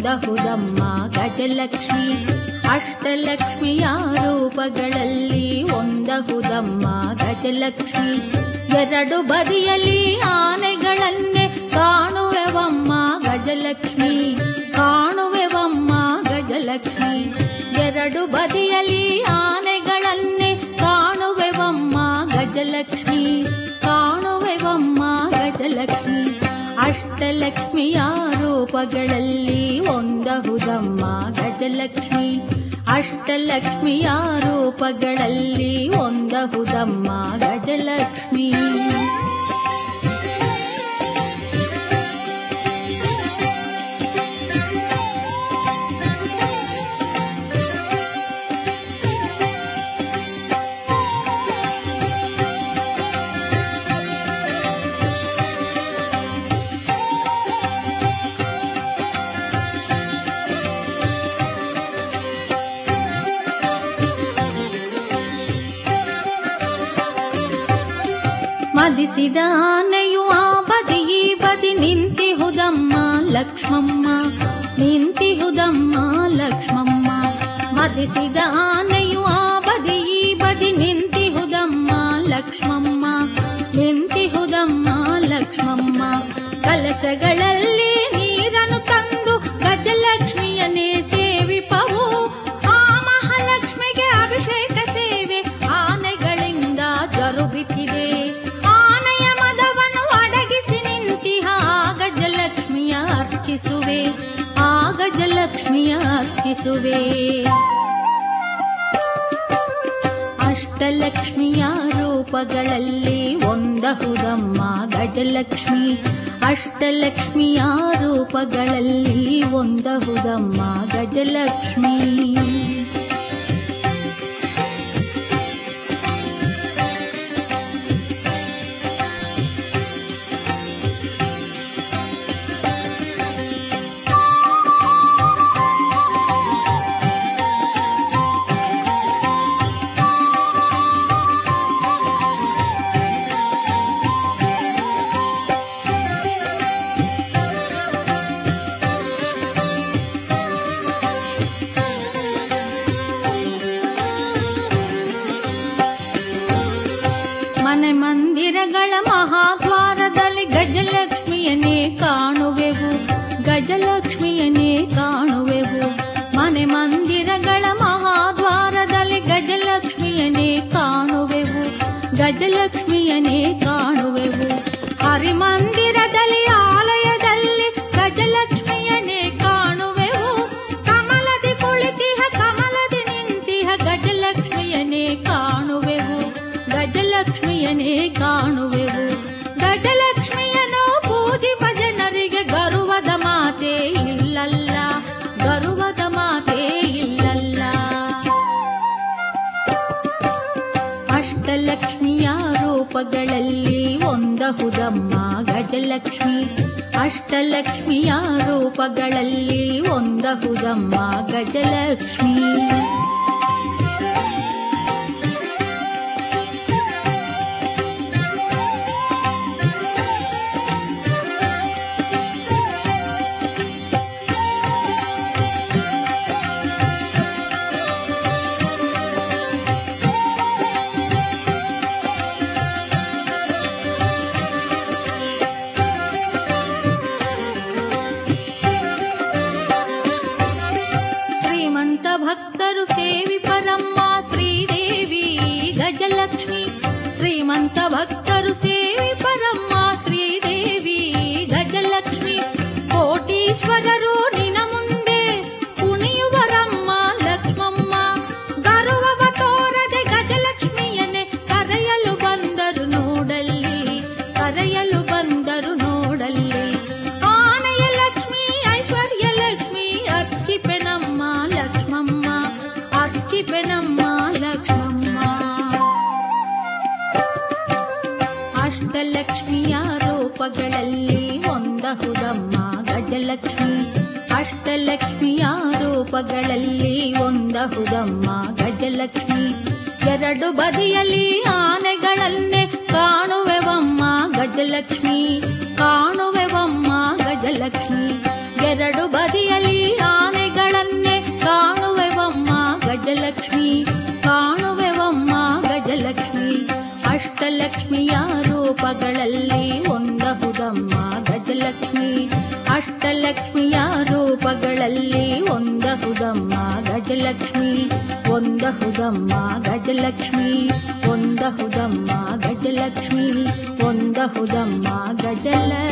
ಒಂದಹುದಮ್ಮ ಗಜಲಕ್ಷ್ಮಿ ಅಷ್ಟಲಕ್ಷ್ಮಿಯ ರೂಪಗಳಲ್ಲಿ ಒಂದಹುದಮ್ಮ ಗಜಲಕ್ಷ್ಮಿ ಎರಡು ಬದಿಯಲ್ಲಿ ಆನೆಗಳನ್ನೇ ಕಾಣುವೆವಮ್ಮ ಗಜಲಕ್ಷ್ಮಿ ಕಾಣುವೆವಮ್ಮ ಗಜಲಕ್ಷ್ಮಿ ಎರಡು ಬದಿಯಲ್ಲಿ ಆನೆಗಳನ್ನೇ ಕಾಣುವೆವಮ್ಮ ಗಜಲಕ್ಷ್ಮಿ ಕಾಣುವೆವಮ್ಮ ಗಜಲಕ್ಷ್ಮಿ ಅಷ್ಟಲಕ್ಷ್ಮಿಯ ರೂಪಗಳಲ್ಲಿ ಒಂದಹುದಮ್ಮ ಗಜಲಕ್ಷ್ಮಿ ಅಷ್ಟಲಕ್ಷ್ಮಿಯ ರೂಪಗಳಲ್ಲಿ ಒಂದಹುದಮ್ಮ ಗಜಲಕ್ಷ್ಮಿ ಮದಿಸಿದ ಆನೆಯು ಆ ಬದಿ ಈ ಬದಿ ನಿಂತಿಹುದಮ್ಮ ಲಕ್ಷ್ಮಮ್ಮ ನಿಂತಿಹುದಮ್ಮ ಲಕ್ಷ್ಮಮ್ಮ ಮದಿಸಿದ ಆನೆಯು ಆ ಬದಿ ಈ ಬದಿ ನಿಂತಿಹುದಮ್ಮ ಲಕ್ಷ್ಮಮ್ಮ ನಿಂತಿಹುದಮ್ಮ ಲಕ್ಷ್ಮಮ್ಮ ಕಲಶಗಳಲ್ಲಿ ನೀರನ್ನು ತಂದು ಗಜಲಕ್ಷ್ಮಿಯನ್ನೇ ಸೇವಿಪವು ಆ ಮಹಾಲಕ್ಷ್ಮಿಗೆ ಅಭಿಷೇಕ ಸೇವೆ ಆನೆಗಳಿಂದ ಜರುಗುತ್ತಿದೆ ಆನೆಯ ಮದವನ್ನು ಅಡಗಿಸಿ ನಿಂತಿಹ ಆ ಗಜಲಕ್ಷ್ಮಿಯ ಅರ್ಚಿಸುವೆ ಆ ಗಜಲಕ್ಷ್ಮಿಯ ಅರ್ಚಿಸುವೆ ಅಷ್ಟಲಕ್ಷ್ಮಿಯ ರೂಪಗಳಲ್ಲಿ ಒಂದಹುದಮ್ಮ ಗಜಲಕ್ಷ್ಮಿ ಅಷ್ಟಲಕ್ಷ್ಮಿಯ ರೂಪಗಳಲ್ಲಿ ಒಂದಹುದಮ್ಮ ಗಜಲಕ್ಷ್ಮಿ ಮನೆ ಮಂದಿರಗಳ ಮಹಾದ್ವಾರದಲ್ಲಿ ಗಜಲಕ್ಷ್ಮಿಯನ್ನೇ ಕಾಣುವೆವು ಗಜಲಕ್ಷ್ಮಿಯನ್ನೇ ಕಾಣುವೆವು ಮನೆ ಮಂದಿರಗಳ ಮಹಾದ್ವಾರದಲ್ಲಿ ಗಜಲಕ್ಷ್ಮಿಯನ್ನೇ ಕಾಣುವೆವು ಗಜಲಕ್ಷ್ಮಿಯನ್ನೇ ಕಾಣುವೆವು ಹರಿಮಂದಿರದಲ್ಲಿ ಆಲಯದಲ್ಲಿ ಗಜಲಕ್ಷ್ಮಿಯನ್ನೇ ಕಾಣುವೆವು ಕಮಲದಿ ಕುಳಿತಿಹ ಕಮಲದಿ ನಿಂತಿಹ ಗಜಲಕ್ಷ್ಮಿಯನ್ನೇ ಕಾಣುವೆವು ಗಜಲಕ್ಷ್ಮಿಯನ್ನೇ ಕಾಣುವೆವು ಗಜಲಕ್ಷ್ಮಿಯನ್ನು ಪೂಜಿಪ ಜನರಿಗೆ ಗರುವದ ಮಾತೆ ಇಲ್ಲಲ್ಲ ಗರುವದ ಮಾತೆ ಇಲ್ಲಲ್ಲ ಅಷ್ಟಲಕ್ಷ್ಮಿಯ ರೂಪಗಳಲ್ಲಿ ಒಂದಹುದಮ್ಮ ಗಜಲಕ್ಷ್ಮಿ ಅಷ್ಟಲಕ್ಷ್ಮಿಯ ರೂಪಗಳಲ್ಲಿ ಒಂದಹುದಮ್ಮ ಗಜಲಕ್ಷ್ಮಿ ಶ್ರೀಮಂತ ಭಕ್ತರು ಸೇವಿಪರಮ್ಮ ಶ್ರೀದೇವಿ ಗಜಲಕ್ಷ್ಮಿ ಶ್ರೀಮಂತ ಭಕ್ತರು ಸೇವಿಪರಮ್ಮ ಶ್ರೀದೇವಿ ಗಜಲಕ್ಷ್ಮಿ ಕೋಟೀಶ್ವರರು ನಿನ ಮುಂದೆ ಕುಣಿಯುವರಮ್ಮ ಲಕ್ಷ್ಮಮ್ಮ ಗರುವವ ತೋರದೆ ಗಜಲಕ್ಷ್ಮಿಯನ್ನೇ ಕರೆಯಲು ಬಂದರು ನೋಡಲ್ಲಿ ಕರೆಯಲು ಬಂದರು ನೋಡಲ್ಲಿ ಆನೆಯ ಲಕ್ಷ್ಮಿ ಐಶ್ವರ್ಯ ಲಕ್ಷ್ಮಿ ಅರ್ಚಿಪೆನಮ್ಮ ಲಕ್ಷ್ಮಮ್ಮ ಅರ್ಚಿಪೆನಮ್ಮ ಲಕ್ಷ್ಮಮ್ಮ ಅಷ್ಟಲಕ್ಷ್ಮಿಯ ರೂಪಗಳಲ್ಲಿ ಒಂದಹುದಮ್ಮ ಗಜಲಕ್ಷ್ಮಿ ಅಷ್ಟಲಕ್ಷ್ಮಿಯ ರೂಪಗಳಲ್ಲಿ ಒಂದಹುದಮ್ಮ ಗಜಲಕ್ಷ್ಮಿ ಎರಡು ಬದಿಯಲ್ಲಿ ಆನೆಗಳನ್ನೇ ಕಾಣುವೆವಮ್ಮ ಗಜಲಕ್ಷ್ಮಿ ಕಾಣುವೆವಮ್ಮ ಗಜಲಕ್ಷ್ಮಿ ಎರಡು ಬದಿಯಲ್ಲಿ ರೂಪಗಳಲ್ಲಿ ಒಂದಹುದಮ್ಮ ಗಜಲಕ್ಷ್ಮಿ ಅಷ್ಟಲಕ್ಷ್ಮಿಯ ರೂಪಗಳಲ್ಲಿ ಒಂದಹುದಮ್ಮ ಗಜಲಕ್ಷ್ಮಿ ಒಂದಹುದಮ್ಮ ಗಜಲಕ್ಷ್ಮಿ ಒಂದಹುದಮ್ಮ ಗಜಲಕ್ಷ್ಮಿ ಒಂದಹುದಮ್ಮ ಗಜಲಕ್ಷ್ಮಿ